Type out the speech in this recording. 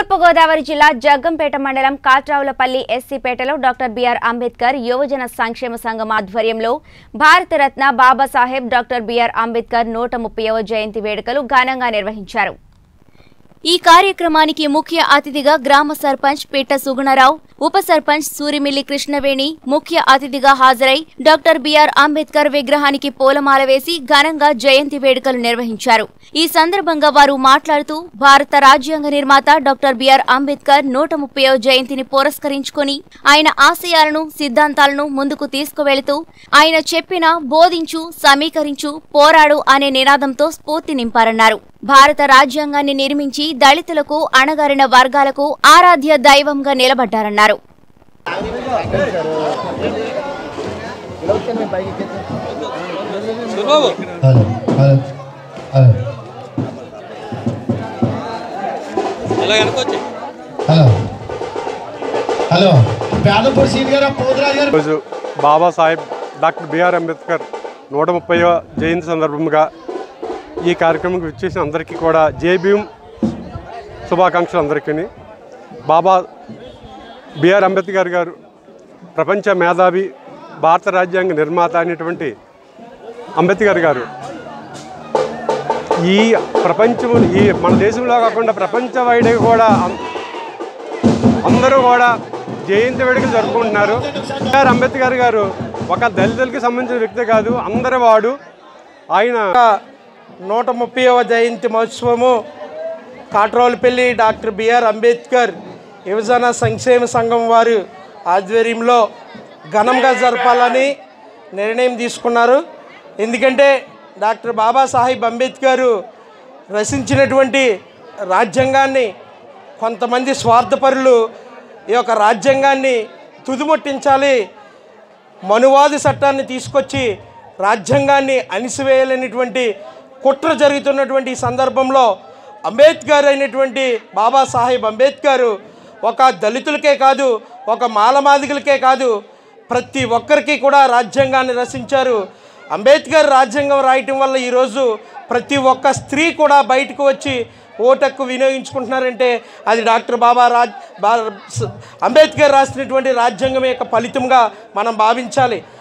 తూర్పుగోదావరి జిల్లా జగ్గంపేట మండలం కాట్రావులపల్లి ఎస్సీపేటలో డాక్టర్ బిఆర్ అంబేద్కర్ యువజన సంక్షేమ సంఘం ఆధ్వర్యంలో భారతరత్న బాబాసాహెబ్ డాక్టర్ బిఆర్ అంబేద్కర్ నూట ముప్పైవ జయంతి వేడుకలు ఘనంగా నిర్వహించారు ఈ కార్యక్రమానికి ముఖ్య అతిథిగా గ్రామ సర్పంచ్ పీట సుగుణరావు ఉప సర్పంచ్ సూరిమిల్లి కృష్ణవేణి ముఖ్య అతిథిగా హాజరై డాక్టర్ బిఆర్ అంబేద్కర్ విగ్రహానికి పూలమాల వేసి ఘనంగా జయంతి వేడుకలు నిర్వహించారు ఈ సందర్భంగా వారు మాట్లాడుతూ భారత రాజ్యాంగ నిర్మాత డాక్టర్ బిఆర్ అంబేద్కర్ నూట ముప్పైవ జయంతిని పురస్కరించుకొని ఆయన ఆశయాలను సిద్ధాంతాలను ముందుకు తీసుకువెళుతూ ఆయన చెప్పిన బోధించు సమీకరించు పోరాడు అనే నినాదంతో స్ఫూర్తి నింపారన్నారు భారత రాజ్యాంగాన్ని నిర్మించి దళితులకు అణగారిన వర్గాలకు ఆరాధ్య దైవంగా నిలబడ్డారన్నారు హలో హలో హలో ఇలా వెనకొచ్చి హలో హలో పేదపూడి సీట్ గారు పోతురాజు గారు ఈరోజు బాబాసాహెబ్ డాక్టర్ బిఆర్ అంబేద్కర్ నూట ముప్పైవ జయంతి సందర్భంగా ఈ కార్యక్రమంకి విచ్చేసిన అందరికీ కూడా జై భీమ్ శుభాకాంక్షలు అందరికీ బాబా బిఆర్ అంబేద్కర్ గారు ప్రపంచ మేధావి భారత రాజ్యాంగ నిర్మాత అనేటువంటి అంబేద్కర్ గారు ఈ ప్రపంచం ఈ మన దేశంలో కాకుండా ప్రపంచ వైడ్గా కూడా అం- అందరూ కూడా జయంతి వేడుకలు జరుపుకుంటున్నారు బిఆర్ అంబేద్కర్ గారు ఒక దళితులకి సంబంధించిన వ్యక్తి కాదు అందరి వాడు ఆయన నూట ముప్పైవ జయంతి మహోత్సవము కాట్రోలపల్లి డాక్టర్ బిఆర్ అంబేద్కర్ యువజన సంక్షేమ సంఘం వారి ఆధ్వర్యంలో ఘనంగా జరపాలని నిర్ణయం తీసుకున్నారు ఎందుకంటే డాక్టర్ బాబాసాహెబ్ అంబేద్కర్ రచించినటువంటి రాజ్యాంగాన్ని కొంతమంది స్వార్థపరులు ఈ యొక్క రాజ్యాంగాన్ని తుదిముట్టించాలి మనువాది చట్టాన్ని తీసుకొచ్చి రాజ్యాంగాన్ని అణిసివేయాలనేటువంటి కుట్ర జరుగుతున్నటువంటి ఈ సందర్భంలో అంబేద్కర్ అయినటువంటి బాబాసాహెబ్ అంబేద్కర్ ఒక దళితులకే కాదు ఒక మాలమాదిగులకే కాదు ప్రతి ఒక్కరికి కూడా రాజ్యాంగాన్ని రచించారు అంబేద్కర్ రాజ్యాంగం రాయటం వల్ల ఈరోజు ప్రతి ఒక్క స్త్రీ కూడా బయటకు వచ్చి ఓటక్కు వినియోగించుకుంటున్నారంటే అది డాక్టర్ బాబా రాజ్ బా స- అంబేద్కర్ రాసినటువంటి రాజ్యాంగం యొక్క ఫలితంగా మనం భావించాలి